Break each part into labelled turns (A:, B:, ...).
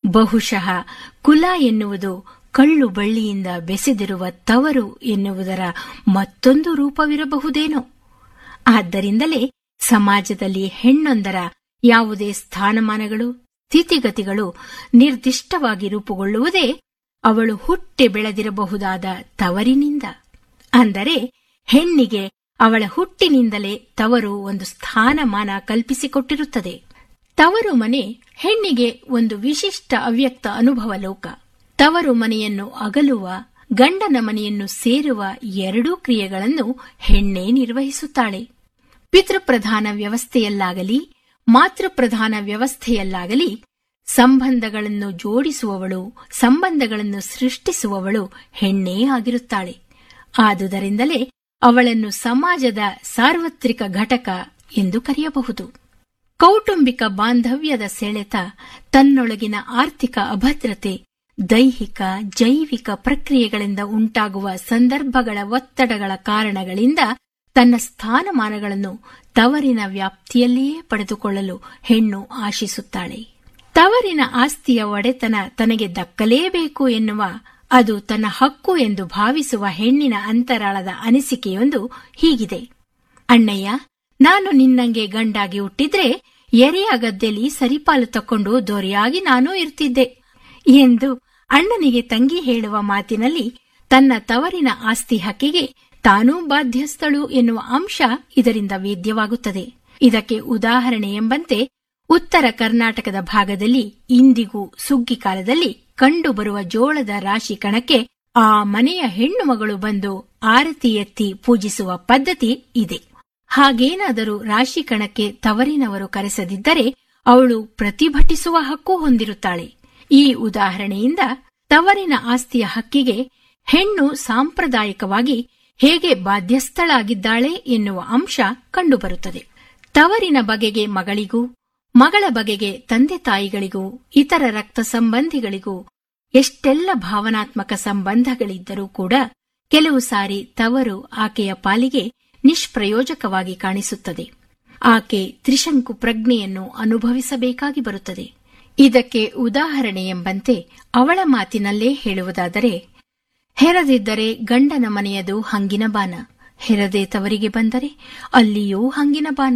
A: ಬಹುಶಃ ಕುಲ ಎನ್ನುವುದು ಕಳ್ಳು ಬಳ್ಳಿಯಿಂದ ಬೆಸೆದಿರುವ ತವರು ಎನ್ನುವುದರ ಮತ್ತೊಂದು ರೂಪವಿರಬಹುದೇನೋ ಆದ್ದರಿಂದಲೇ ಸಮಾಜದಲ್ಲಿ ಹೆಣ್ಣೊಂದರ ಯಾವುದೇ ಸ್ಥಾನಮಾನಗಳು ಸ್ಥಿತಿಗತಿಗಳು ನಿರ್ದಿಷ್ಟವಾಗಿ ರೂಪುಗೊಳ್ಳುವುದೇ ಅವಳು ಹುಟ್ಟಿ ಬೆಳೆದಿರಬಹುದಾದ ತವರಿನಿಂದ ಅಂದರೆ ಹೆಣ್ಣಿಗೆ ಅವಳ ಹುಟ್ಟಿನಿಂದಲೇ ತವರು ಒಂದು ಸ್ಥಾನಮಾನ ಕಲ್ಪಿಸಿಕೊಟ್ಟಿರುತ್ತದೆ ತವರು ಮನೆ ಹೆಣ್ಣಿಗೆ ಒಂದು ವಿಶಿಷ್ಟ ಅವ್ಯಕ್ತ ಅನುಭವ ಲೋಕ ತವರು ಮನೆಯನ್ನು ಅಗಲುವ ಗಂಡನ ಮನೆಯನ್ನು ಸೇರುವ ಎರಡೂ ಕ್ರಿಯೆಗಳನ್ನು ಹೆಣ್ಣೇ ನಿರ್ವಹಿಸುತ್ತಾಳೆ ಪಿತೃಪ್ರಧಾನ ವ್ಯವಸ್ಥೆಯಲ್ಲಾಗಲಿ ಮಾತೃಪ್ರಧಾನ ವ್ಯವಸ್ಥೆಯಲ್ಲಾಗಲಿ ಸಂಬಂಧಗಳನ್ನು ಜೋಡಿಸುವವಳು ಸಂಬಂಧಗಳನ್ನು ಸೃಷ್ಟಿಸುವವಳು ಹೆಣ್ಣೇ ಆಗಿರುತ್ತಾಳೆ ಆದುದರಿಂದಲೇ ಅವಳನ್ನು ಸಮಾಜದ ಸಾರ್ವತ್ರಿಕ ಘಟಕ ಎಂದು ಕರೆಯಬಹುದು ಕೌಟುಂಬಿಕ ಬಾಂಧವ್ಯದ ಸೆಳೆತ ತನ್ನೊಳಗಿನ ಆರ್ಥಿಕ ಅಭದ್ರತೆ ದೈಹಿಕ ಜೈವಿಕ ಪ್ರಕ್ರಿಯೆಗಳಿಂದ ಉಂಟಾಗುವ ಸಂದರ್ಭಗಳ ಒತ್ತಡಗಳ ಕಾರಣಗಳಿಂದ ತನ್ನ ಸ್ಥಾನಮಾನಗಳನ್ನು ತವರಿನ ವ್ಯಾಪ್ತಿಯಲ್ಲಿಯೇ ಪಡೆದುಕೊಳ್ಳಲು ಹೆಣ್ಣು ಆಶಿಸುತ್ತಾಳೆ ತವರಿನ ಆಸ್ತಿಯ ಒಡೆತನ ತನಗೆ ದಕ್ಕಲೇಬೇಕು ಎನ್ನುವ ಅದು ತನ್ನ ಹಕ್ಕು ಎಂದು ಭಾವಿಸುವ ಹೆಣ್ಣಿನ ಅಂತರಾಳದ ಅನಿಸಿಕೆಯೊಂದು ಹೀಗಿದೆ ಅಣ್ಣಯ್ಯ ನಾನು ನಿನ್ನಂಗೆ ಗಂಡಾಗಿ ಹುಟ್ಟಿದ್ರೆ ಎರೆಯ ಗದ್ದೆಲಿ ಸರಿಪಾಲು ತಕ್ಕೊಂಡು ದೊರೆಯಾಗಿ ನಾನೂ ಇರ್ತಿದ್ದೆ ಎಂದು ಅಣ್ಣನಿಗೆ ತಂಗಿ ಹೇಳುವ ಮಾತಿನಲ್ಲಿ ತನ್ನ ತವರಿನ ಆಸ್ತಿ ಹಕ್ಕಿಗೆ ತಾನೂ ಬಾಧ್ಯಸ್ಥಳು ಎನ್ನುವ ಅಂಶ ಇದರಿಂದ ವೇದ್ಯವಾಗುತ್ತದೆ ಇದಕ್ಕೆ ಉದಾಹರಣೆ ಎಂಬಂತೆ ಉತ್ತರ ಕರ್ನಾಟಕದ ಭಾಗದಲ್ಲಿ ಇಂದಿಗೂ ಸುಗ್ಗಿ ಕಾಲದಲ್ಲಿ ಕಂಡುಬರುವ ಜೋಳದ ರಾಶಿ ಕಣಕ್ಕೆ ಆ ಮನೆಯ ಹೆಣ್ಣು ಮಗಳು ಬಂದು ಆರತಿ ಎತ್ತಿ ಪೂಜಿಸುವ ಪದ್ಧತಿ ಇದೆ ಹಾಗೇನಾದರೂ ರಾಶಿ ಕಣಕ್ಕೆ ತವರಿನವರು ಕರೆಸದಿದ್ದರೆ ಅವಳು ಪ್ರತಿಭಟಿಸುವ ಹಕ್ಕು ಹೊಂದಿರುತ್ತಾಳೆ ಈ ಉದಾಹರಣೆಯಿಂದ ತವರಿನ ಆಸ್ತಿಯ ಹಕ್ಕಿಗೆ ಹೆಣ್ಣು ಸಾಂಪ್ರದಾಯಿಕವಾಗಿ ಹೇಗೆ ಬಾಧ್ಯಸ್ಥಳಾಗಿದ್ದಾಳೆ ಎನ್ನುವ ಅಂಶ ಕಂಡುಬರುತ್ತದೆ ತವರಿನ ಬಗೆಗೆ ಮಗಳಿಗೂ ಮಗಳ ಬಗೆಗೆ ತಂದೆ ತಾಯಿಗಳಿಗೂ ಇತರ ರಕ್ತ ಸಂಬಂಧಿಗಳಿಗೂ ಎಷ್ಟೆಲ್ಲ ಭಾವನಾತ್ಮಕ ಸಂಬಂಧಗಳಿದ್ದರೂ ಕೂಡ ಕೆಲವು ಸಾರಿ ತವರು ಆಕೆಯ ಪಾಲಿಗೆ ನಿಷ್ಪ್ರಯೋಜಕವಾಗಿ ಕಾಣಿಸುತ್ತದೆ ಆಕೆ ತ್ರಿಶಂಕು ಪ್ರಜ್ಞೆಯನ್ನು ಅನುಭವಿಸಬೇಕಾಗಿ ಬರುತ್ತದೆ ಇದಕ್ಕೆ ಉದಾಹರಣೆ ಎಂಬಂತೆ ಅವಳ ಮಾತಿನಲ್ಲೇ ಹೇಳುವುದಾದರೆ ಹೆರದಿದ್ದರೆ ಗಂಡನ ಮನೆಯದು ಹಂಗಿನ ಬಾನ ಹೆರದೆ ತವರಿಗೆ ಬಂದರೆ ಅಲ್ಲಿಯೂ ಹಂಗಿನ ಬಾನ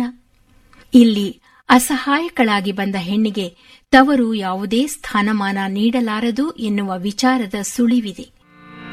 A: ಇಲ್ಲಿ ಅಸಹಾಯಕಳಾಗಿ ಬಂದ ಹೆಣ್ಣಿಗೆ ತವರು ಯಾವುದೇ ಸ್ಥಾನಮಾನ ನೀಡಲಾರದು ಎನ್ನುವ ವಿಚಾರದ ಸುಳಿವಿದೆ